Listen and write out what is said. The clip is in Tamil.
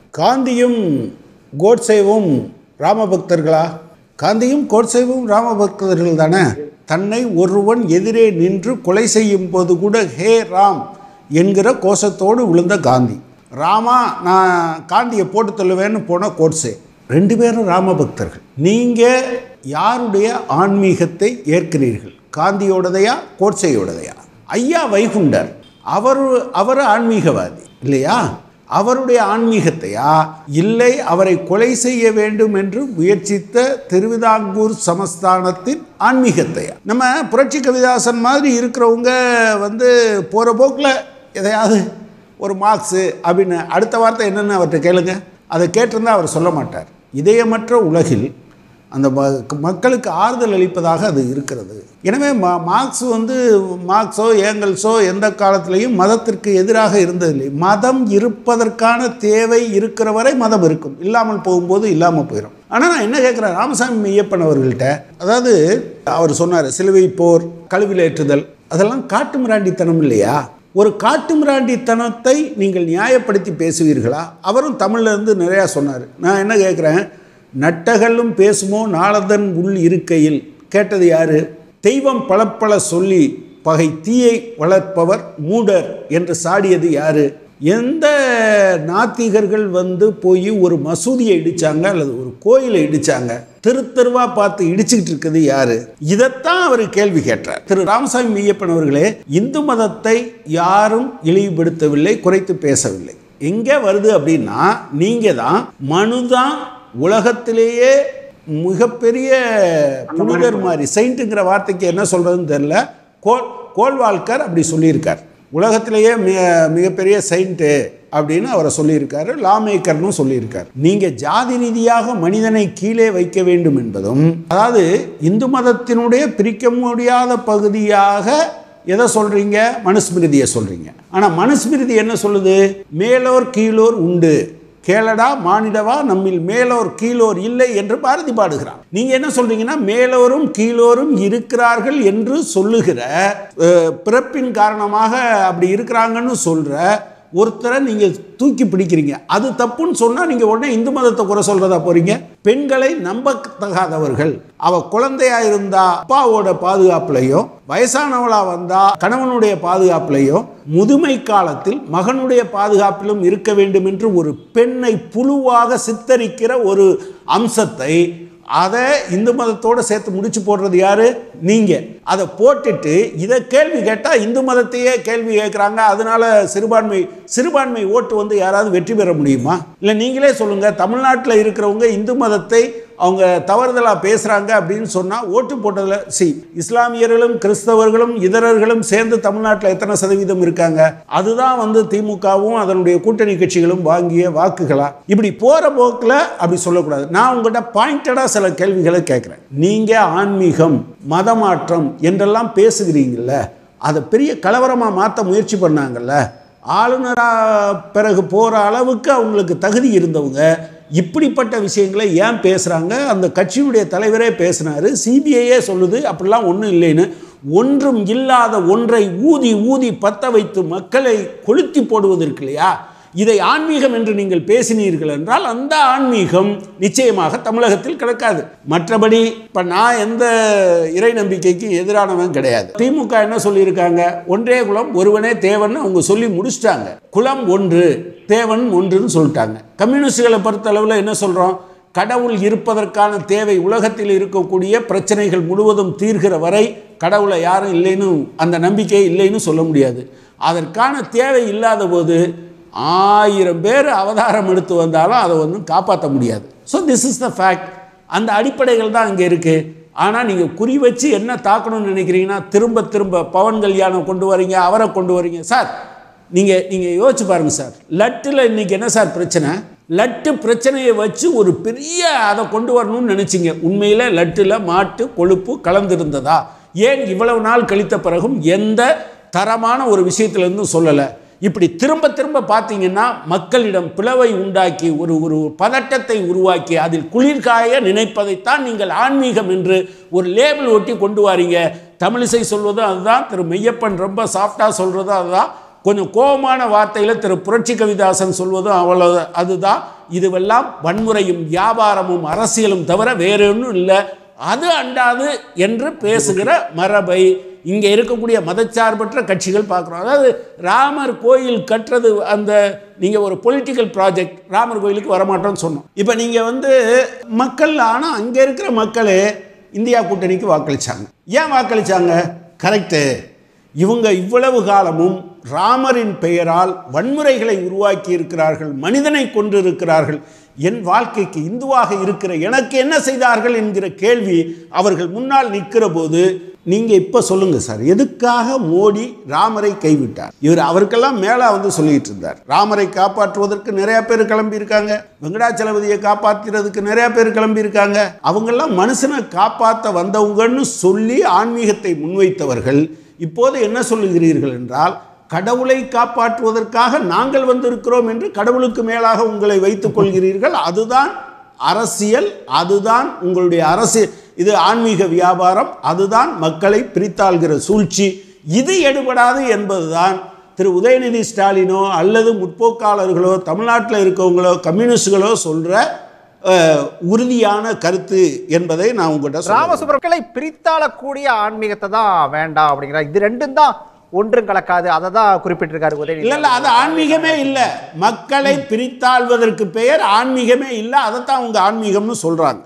காந்தியும் கோட்சேவும் ராமபக்தர்களா காந்தியும் கோட்சேவும் ராமபக்தர்கள் தானே தன்னை ஒருவன் எதிரே நின்று கொலை செய்யும் போது கூட ஹே ராம் என்கிற கோஷத்தோடு விழுந்த காந்தி ராமா நான் காந்தியை போட்டு தள்ளுவேன்னு போன கோட்சே ரெண்டு பேரும் ராமபக்தர்கள் நீங்கள் யாருடைய ஆன்மீகத்தை ஏற்கிறீர்கள் காந்தியோடதையா கோட்சேயோடதையா ஐயா வைகுண்டர் அவர் அவர் ஆன்மீகவாதி இல்லையா அவருடைய ஆன்மீகத்தையா இல்லை அவரை கொலை செய்ய வேண்டும் என்று முயற்சித்த திருவிதாங்கூர் சமஸ்தானத்தின் ஆன்மீகத்தையா நம்ம புரட்சி கவிதாசன் மாதிரி இருக்கிறவங்க வந்து போகிற போக்கில் எதையாவது ஒரு மார்க்ஸு அப்படின்னு அடுத்த வார்த்தை என்னென்னு அவர்கிட்ட கேளுங்க அதை கேட்டிருந்தா அவர் சொல்ல மாட்டார் இதயமற்ற உலகில் அந்த ம- மக்களுக்கு ஆறுதல் அளிப்பதாக அது இருக்கிறது எனவே மா மார்க்ஸ் வந்து மார்க்ஸோ ஏங்கல்ஸோ எந்த காலத்திலையும் மதத்திற்கு எதிராக இருந்ததில்லை மதம் இருப்பதற்கான தேவை இருக்கிற வரை மதம் இருக்கும் இல்லாமல் போகும்போது இல்லாமல் போயிடும் ஆனால் நான் என்ன கேட்குறேன் ராமசாமி மெய்யப்பன் அவர்கள்ட்ட அதாவது அவர் சொன்னார் சிலுவை போர் கழுவிலேற்றுதல் அதெல்லாம் காட்டு மிராண்டித்தனம் இல்லையா ஒரு காட்டு மிராண்டித்தனத்தை நீங்கள் நியாயப்படுத்தி பேசுவீர்களா அவரும் தமிழ்ல இருந்து நிறையா சொன்னார் நான் என்ன கேட்குறேன் நட்டகலும் பேசுமோ நாளதன் உள் இருக்கையில் கேட்டது யாரு தெய்வம் பளப்பள சொல்லி பகை தீயை வளர்ப்பவர் மூடர் என்று சாடியது யாரு எந்த நாத்திகர்கள் வந்து போய் ஒரு மசூதியை இடிச்சாங்க அல்லது ஒரு கோயிலை இடிச்சாங்க தெரு தெருவா பார்த்து இடிச்சுக்கிட்டு இருக்குது யாரு இதைத்தான் அவர் கேள்வி கேட்டார் திரு ராமசாமி மெய்யப்பன் அவர்களே இந்து மதத்தை யாரும் இழிவுபடுத்தவில்லை குறைத்து பேசவில்லை எங்கே வருது அப்படின்னா நீங்கள் தான் மனுதான் உலகத்திலேயே மிகப்பெரிய புனிதர் மாதிரி செயின்ட்டுங்கிற வார்த்தைக்கு என்ன சொல்கிறதுன்னு தெரில கோல் கோல்வால்கர் அப்படி சொல்லியிருக்கார் உலகத்திலேயே மிக மிகப்பெரிய செயின்ட்டு அப்படின்னு அவரை சொல்லியிருக்காரு லாமேக்கர்னு சொல்லியிருக்கார் நீங்கள் ஜாதி ரீதியாக மனிதனை கீழே வைக்க வேண்டும் என்பதும் அதாவது இந்து மதத்தினுடைய பிரிக்க முடியாத பகுதியாக எதை சொல்கிறீங்க மனுஸ்மிருதியை சொல்கிறீங்க ஆனால் மனுஸ்மிருதி என்ன சொல்லுது மேலோர் கீழோர் உண்டு கேளடா மானிடவா நம்மில் மேலோர் கீழோர் இல்லை என்று பாரதி பாடுகிறான் நீங்க என்ன சொல்றீங்கன்னா மேலோரும் கீழோரும் இருக்கிறார்கள் என்று சொல்லுகிற அஹ், பிறப்பின் காரணமாக அப்படி இருக்கிறாங்கன்னு சொல்ற ஒருத்தரை நீங்க தூக்கி பிடிக்கிறீங்க அது தப்புன்னு சொன்னா நீங்க உடனே இந்து மதத்தை குறை சொல்றதா போறீங்க பெண்களை நம்பத்தகாதவர்கள் அவ குழந்தையா இருந்தா அப்பாவோட பாதுகாப்புலையும் வயசானவளா வந்தா கணவனுடைய பாதுகாப்புலையும் முதுமை காலத்தில் மகனுடைய பாதுகாப்பிலும் இருக்க வேண்டும் என்று ஒரு பெண்ணை புழுவாக சித்தரிக்கிற ஒரு அம்சத்தை அதை இந்து மதத்தோட சேர்த்து முடிச்சு போடுறது யாரு நீங்க அதை போட்டுட்டு இதை கேள்வி கேட்டால் இந்து மதத்தையே கேள்வி கேட்குறாங்க அதனால சிறுபான்மை சிறுபான்மை ஓட்டு வந்து யாராவது வெற்றி பெற முடியுமா இல்லை நீங்களே சொல்லுங்க தமிழ்நாட்டில் இருக்கிறவங்க இந்து மதத்தை அவங்க தவறுதலாக பேசுகிறாங்க அப்படின்னு சொன்னால் ஓட்டு போட்டதில் சி இஸ்லாமியர்களும் கிறிஸ்தவர்களும் இதரர்களும் சேர்ந்து தமிழ்நாட்டில் எத்தனை சதவீதம் இருக்காங்க அதுதான் வந்து திமுகவும் அதனுடைய கூட்டணி கட்சிகளும் வாங்கிய வாக்குகளா இப்படி போகிற போக்கில் அப்படி சொல்லக்கூடாது நான் உங்கள்கிட்ட பாயிண்டடாக சில கேள்விகளை கேட்குறேன் நீங்கள் ஆன்மீகம் மதமாற்றம் என்றெல்லாம் பேசுகிறீங்கல்ல அதை பெரிய கலவரமாக மாற்ற முயற்சி பண்ணாங்கல்ல ஆளுநராக பிறகு போகிற அளவுக்கு அவங்களுக்கு தகுதி இருந்தவங்க இப்படிப்பட்ட விஷயங்களை ஏன் பேசுகிறாங்க அந்த கட்சியுடைய தலைவரே பேசினாரு சிபிஐயே சொல்லுது அப்படிலாம் ஒன்றும் இல்லைன்னு ஒன்றும் இல்லாத ஒன்றை ஊதி ஊதி பற்ற வைத்து மக்களை கொளுத்தி போடுவது இருக்கு இல்லையா இதை ஆன்மீகம் என்று நீங்கள் பேசினீர்கள் என்றால் அந்த ஆன்மீகம் நிச்சயமாக தமிழகத்தில் கிடக்காது மற்றபடி இப்போ நான் எந்த இறை நம்பிக்கைக்கு எதிரானவன் கிடையாது திமுக என்ன சொல்லியிருக்காங்க ஒன்றே குலம் ஒருவனே தேவன் அவங்க சொல்லி முடிச்சிட்டாங்க குலம் ஒன்று தேவன் ஒன்றுன்னு சொல்லிட்டாங்க கம்யூனிஸ்டுகளை பொறுத்தளவில் என்ன சொல்கிறோம் கடவுள் இருப்பதற்கான தேவை உலகத்தில் இருக்கக்கூடிய பிரச்சனைகள் முழுவதும் தீர்கிற வரை கடவுளை யாரும் இல்லைன்னு அந்த நம்பிக்கை இல்லைன்னு சொல்ல முடியாது அதற்கான தேவை இல்லாத போது ஆயிரம் பேர் அவதாரம் எடுத்து வந்தாலும் அதை ஒன்றும் காப்பாற்ற முடியாது so this is the fact அந்த அடிப்படைகள் தான் அங்கே இருக்குது ஆனால் நீங்கள் குறி வச்சு என்ன தாக்கணும்னு நினைக்கிறீங்கன்னா திரும்ப திரும்ப பவன் கல்யாணம் கொண்டு வரீங்க அவரை கொண்டு வரீங்க சார் நீங்கள் நீங்கள் யோசிச்சு பாருங்கள் சார் லட்டில் இன்றைக்கி என்ன சார் பிரச்சனை லட்டு பிரச்சனையை வச்சு ஒரு பெரிய அதை கொண்டு வரணும்னு நினச்சிங்க உண்மையில் லட்டில் மாட்டு கொழுப்பு கலந்திருந்ததா ஏன் இவ்வளவு நாள் கழித்த பிறகும் எந்த தரமான ஒரு விஷயத்திலேருந்தும் சொல்லலை இப்படி திரும்ப திரும்ப பார்த்தீங்கன்னா மக்களிடம் பிளவை உண்டாக்கி ஒரு ஒரு பதட்டத்தை உருவாக்கி அதில் குளிர்காய நினைப்பதைத்தான் நீங்கள் ஆன்மீகம் என்று ஒரு லேபிள் ஒட்டி கொண்டு வாரீங்க தமிழிசை சொல்வதும் அதுதான் திரு மெய்யப்பன் ரொம்ப சாஃப்டாக சொல்கிறதும் அதுதான் கொஞ்சம் கோபமான வார்த்தையில் திரு புரட்சி கவிதாசன் சொல்வதும் அவ்வளவு அதுதான் இதுவெல்லாம் வன்முறையும் வியாபாரமும் அரசியலும் தவிர வேற ஒன்றும் இல்லை அது அண்டாது என்று பேசுகிற மரபை இங்கே இருக்கக்கூடிய மதச்சார்பற்ற கட்சிகள் பார்க்குறோம் அதாவது ராமர் கோயில் கட்டுறது அந்த நீங்கள் ஒரு பொலிட்டிக்கல் ப்ராஜெக்ட் ராமர் கோயிலுக்கு வரமாட்டோம்னு சொன்னோம் இப்போ நீங்கள் வந்து மக்கள் ஆனால் அங்கே இருக்கிற மக்களே இந்தியா கூட்டணிக்கு வாக்களிச்சாங்க ஏன் வாக்களிச்சாங்க கரெக்டு இவங்க இவ்வளவு காலமும் ராமரின் பெயரால் வன்முறைகளை உருவாக்கி இருக்கிறார்கள் மனிதனை கொண்டிருக்கிறார்கள் என் வாழ்க்கைக்கு இந்துவாக இருக்கிற எனக்கு என்ன செய்தார்கள் என்கிற கேள்வி அவர்கள் முன்னால் நிற்கிற போது நீங்க இப்ப சொல்லுங்க சார் எதுக்காக மோடி ராமரை கைவிட்டார் இவர் அவருக்கெல்லாம் மேலா வந்து சொல்லிட்டு இருந்தார் ராமரை காப்பாற்றுவதற்கு நிறைய பேர் கிளம்பி இருக்காங்க வெங்கடாச்சலபதியை காப்பாற்றுறதுக்கு நிறைய பேர் கிளம்பி இருக்காங்க அவங்கெல்லாம் மனுஷனை காப்பாற்ற வந்தவங்கன்னு சொல்லி ஆன்மீகத்தை முன்வைத்தவர்கள் இப்போது என்ன சொல்லுகிறீர்கள் என்றால் கடவுளை காப்பாற்றுவதற்காக நாங்கள் வந்திருக்கிறோம் என்று கடவுளுக்கு மேலாக உங்களை வைத்துக் கொள்கிறீர்கள் அதுதான் அரசியல் அதுதான் உங்களுடைய அரசியல் இது ஆன்மீக வியாபாரம் அதுதான் மக்களை பிரித்தாள்கிற சூழ்ச்சி இது எடுபடாது என்பதுதான் திரு உதயநிதி ஸ்டாலினோ அல்லது முற்போக்காளர்களோ தமிழ்நாட்டில் இருக்கவங்களோ கம்யூனிஸ்டுகளோ சொல்கிற உறுதியான கருத்து என்பதை நான் உங்கள்கிட்ட சொல்றேன். ராமசுப்ரமணியனை பிரித்தாளக்கூடிய ஆன்மீகத்தை தான் வேண்டாம் அப்படிங்கிறார் இது ரெண்டும் தான் ஒன்றும் கலக்காது அதை தான் குறிப்பிட்டிருக்காரு இல்ல உதயநிதி இல்ல அது ஆன்மீகமே இல்ல மக்களை பிரித்தாள்வதற்கு பெயர் ஆன்மீகமே இல்ல அதைத்தான் அவங்க ஆன்மீகம்னு சொல்றாங்க